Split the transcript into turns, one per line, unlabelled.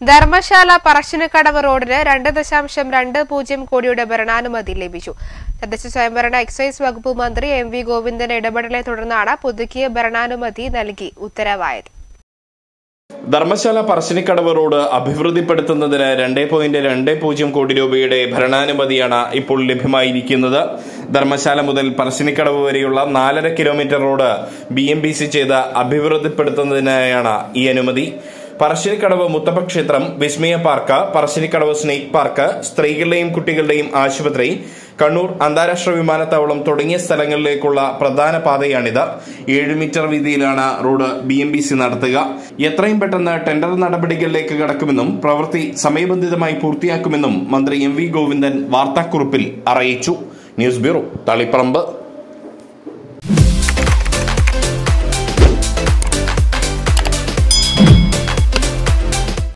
ധർമ്മശാല പറശ്ശിനിക്കടവ് റോഡിന് രണ്ട് ദശാംശം രണ്ട് പൂജ്യം കോടിയുടെ ഭരണാനുമതി ലഭിച്ചു തദ്ദേശ സ്വയംഭരണ എക്സൈസ് വകുപ്പ് മന്ത്രി എം വി ഗോവിന്ദന്റെ ഇടപെടലെ തുടർന്നാണ് പുതുക്കിയ ഭരണാനുമതി നൽകി ഉത്തരവായത്
ധർമ്മശാല പറശ്ശിനിക്കടവ് റോഡ് അഭിവൃദ്ധിപ്പെടുത്തുന്നതിന് രണ്ട് പോയിന്റ് രണ്ട് പൂജ്യം കോടി രൂപയുടെ ഭരണാനുമതിയാണ് ഇപ്പോൾ ലഭ്യമായിരിക്കുന്നത് ധർമ്മശാല മുതൽ പറശ്ശിനിക്കടവ് വരെയുള്ള നാലര kilometre road B M B C ചെയ്ത് അഭിവൃദ്ധിപ്പെടുത്തുന്നതിനായാണ് ഈ അനുമതി പറശ്ശിനിക്കടവ് മുത്തപ്പ ക്ഷേത്രം Vismaya park Parassinikkadavu snake park സ്ത്രീകളുടെയും കുട്ടികളുടെയും ആശുപത്രി കണ്ണൂർ അന്താരാഷ്ട്ര വിമാനത്താവളം തുടങ്ങിയ സ്ഥലങ്ങളിലേക്കുള്ള പ്രധാന പാതയാണിത് ഏഴ് മീറ്റർ വീതിയിലാണ് road B M B C നടത്തുക എത്രയും പെട്ടെന്ന് ടെൻഡർ നടപടികളിലേക്ക് കടക്കുമെന്നും പ്രവൃത്തി സമയബന്ധിതമായി പൂർത്തിയാക്കുമെന്നും മന്ത്രി എം വി ഗോവിന്ദൻ വാർത്താക്കുറിപ്പിൽ അറിയിച്ചു ന്യൂസ് ബ്യൂറോ തളിപ്പറമ്പ്